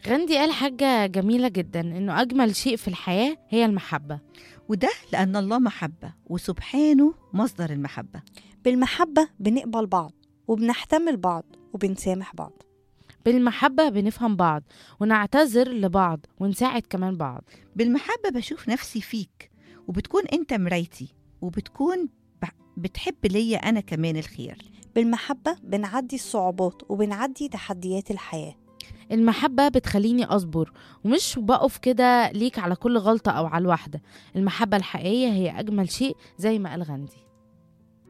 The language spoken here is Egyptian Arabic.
غاندي قال حاجة جميلة جدا إنه أجمل شيء في الحياة هي المحبة وده لأن الله محبة وسبحانه مصدر المحبة بالمحبة بنقبل بعض وبنحتمل بعض وبنسامح بعض بالمحبة بنفهم بعض ونعتذر لبعض ونساعد كمان بعض بالمحبة بشوف نفسي فيك وبتكون أنت مرايتي وبتكون ب- بتحب ليا أنا كمان الخير بالمحبة بنعدي الصعوبات وبنعدي تحديات الحياة المحبة بتخليني أصبر ومش بقف كده ليك على كل غلطة أو على الواحدة المحبة الحقيقية هي أجمل شيء زي ما قال غاندي